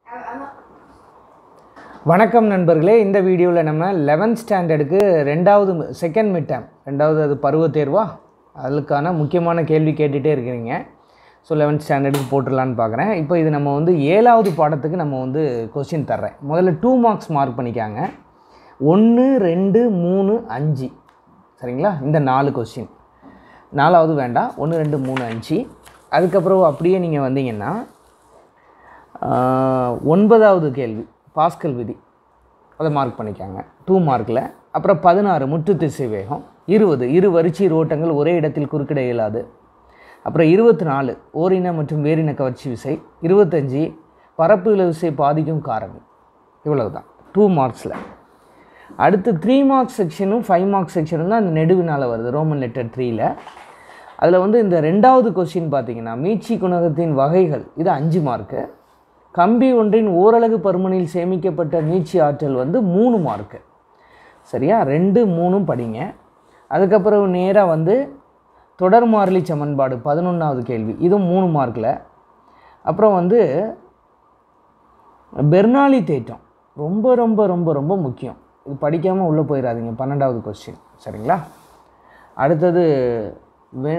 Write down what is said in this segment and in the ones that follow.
வணக்கம் நண்பர்களே இந்த வீடியோவில் நம்ம லெவன்த் ஸ்டாண்டர்டுக்கு ரெண்டாவது செகண்ட் மிட் டேம் ரெண்டாவது அது பருவத் தேர்வா அதுக்கான முக்கியமான கேள்வி கேட்டுகிட்டே இருக்கிறீங்க ஸோ லெவன்த் ஸ்டாண்டர்டுக்கு போட்டுடலான்னு பார்க்குறேன் இப்போ இது நம்ம வந்து ஏழாவது பாடத்துக்கு நம்ம வந்து கொஸ்டின் தர்றேன் முதல்ல டூ மார்க்ஸ் மார்க் பண்ணிக்காங்க ஒன்று ரெண்டு மூணு அஞ்சு சரிங்களா இந்த நாலு கொஸ்டின் நாலாவது வேண்டாம் ஒன்று ரெண்டு மூணு அஞ்சு அதுக்கப்புறம் அப்படியே நீங்கள் வந்தீங்கன்னா ஆஹ், ஒன்பதாவது கேள்வி பாஸ்கல் விதி அதை மார்க் பண்ணிக்காங்க டூ மார்க்கில் அப்புறம் பதினாறு முற்று திசை வேகம் இருபது இரு வரிச்சி ரோட்டங்கள் ஒரே இடத்தில் குறுக்கிட இயலாது அப்புறம் இருபத்தி நாலு ஓரின மற்றும் வேரின கவர்ச்சி விசை இருபத்தஞ்சி பரப்பு இழு விசை பாதிக்கும் காரணி இவ்வளவு தான் டூ மார்க்ஸில் அடுத்து த்ரீ மார்க்ஸ் செக்ஷனும் ஃபைவ் மார்க்ஸ் செக்ஷனும் தான் அந்த நெடுவினால் வருது ரோமன் லெட்டர் த்ரீயில் அதில் வந்து இந்த ரெண்டாவது கொஸ்டின் பார்த்தீங்கன்னா மீட்சி குணகத்தின் வகைகள் இது அஞ்சு மார்க்கு கம்பி ஒன்றின் ஓரலகு பருமனில் சேமிக்கப்பட்ட மீட்சி ஆற்றல் வந்து மூணு மார்க்கு சரியா ரெண்டு மூணும் படிங்க அதுக்கப்புறம் நேராக வந்து தொடர் மாறிலி சமன்பாடு பதினொன்றாவது கேள்வி இதுவும் மூணு மார்க்கில் அப்புறம் வந்து பெர்னாலி தேற்றம் ரொம்ப ரொம்ப ரொம்ப ரொம்ப முக்கியம் இது படிக்காமல் உள்ளே போயிடாதீங்க பன்னெண்டாவது கொஸ்டின் சரிங்களா அடுத்தது வெ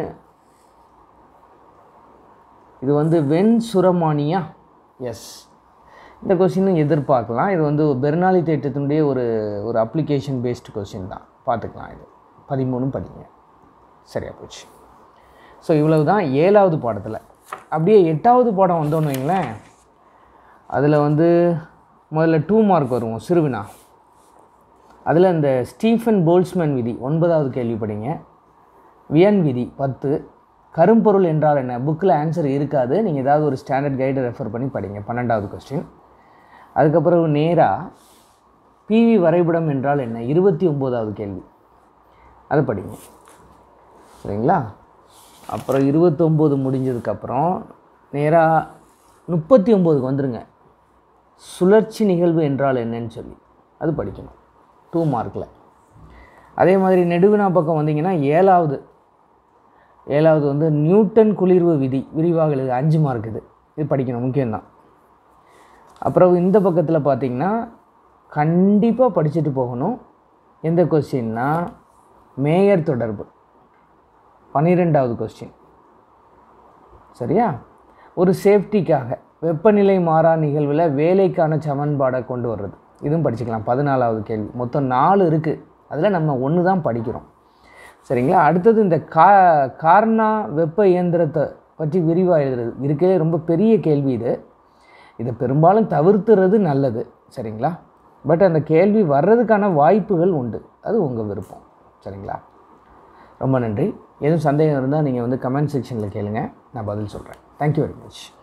இது வந்து வெண் சுரமானியா எஸ் இந்த கொஸ்டினும் எதிர்பார்க்கலாம் இது வந்து பெர்னாலி தேற்றத்தினுடைய ஒரு ஒரு அப்ளிகேஷன் பேஸ்டு கொஸ்டின் தான் பார்த்துக்கலாம் இது பதிமூணும் படிங்க சரியா போச்சு ஸோ இவ்வளவு தான் ஏழாவது பாடத்தில் அப்படியே எட்டாவது பாடம் வந்தோன்னு வைங்களேன் அதில் வந்து முதல்ல டூ மார்க் வருவோம் சிறுவினா அதில் இந்த ஸ்டீஃபன் போல்ஸ்மேன் விதி ஒன்பதாவது கேள்வி படிங்க வியன் விதி பத்து கரும்பொருள் என்றால் என்ன புக்கில் ஆன்சர் இருக்காது நீங்கள் ஏதாவது ஒரு ஸ்டாண்டர்ட் கைடை ரெஃபர் பண்ணி படிங்க பன்னெண்டாவது கொஸ்டின் அதுக்கப்புறம் நேராக பிவி வரைபடம் என்றால் என்ன இருபத்தி ஒம்போதாவது கேள்வி அதை படிங்க சரிங்களா அப்புறம் இருபத்தொம்போது முடிஞ்சதுக்கப்புறம் நேராக முப்பத்தி ஒம்போதுக்கு வந்துருங்க சுழற்சி நிகழ்வு என்றால் என்னன்னு சொல்லி அது படிக்கணும் டூ மார்க்கில் அதே மாதிரி நெடுவினா பக்கம் வந்தீங்கன்னா ஏழாவது ஏழாவது வந்து நியூட்டன் குளிர்வு விதி விரிவாக எழுது அஞ்சு மார்க் இது இது படிக்கணும் முக்கியம்தான் அப்புறம் இந்த பக்கத்தில் பார்த்தீங்கன்னா கண்டிப்பாக படிச்சுட்டு போகணும் எந்த கொஸ்டின்னா மேயர் தொடர்பு பன்னிரெண்டாவது கொஸ்டின் சரியா ஒரு சேஃப்டிக்காக வெப்பநிலை மாறா நிகழ்வில் வேலைக்கான சமன்பாடை கொண்டு வர்றது இதுவும் படிச்சுக்கலாம் பதினாலாவது கேள்வி மொத்தம் நாலு இருக்குது அதில் நம்ம ஒன்று தான் படிக்கிறோம் சரிங்களா அடுத்தது இந்த கா கார்னா வெப்ப இயந்திரத்தை பற்றி விரிவாக எழுதுறது இருக்கே ரொம்ப பெரிய கேள்வி இது இதை பெரும்பாலும் தவிர்த்துறது நல்லது சரிங்களா பட் அந்த கேள்வி வர்றதுக்கான வாய்ப்புகள் உண்டு அது உங்கள் விருப்பம் சரிங்களா ரொம்ப நன்றி எதுவும் சந்தேகம் இருந்தால் நீங்கள் வந்து கமெண்ட் செக்ஷனில் கேளுங்க நான் பதில் சொல்கிறேன் தேங்க்யூ வெரி மச்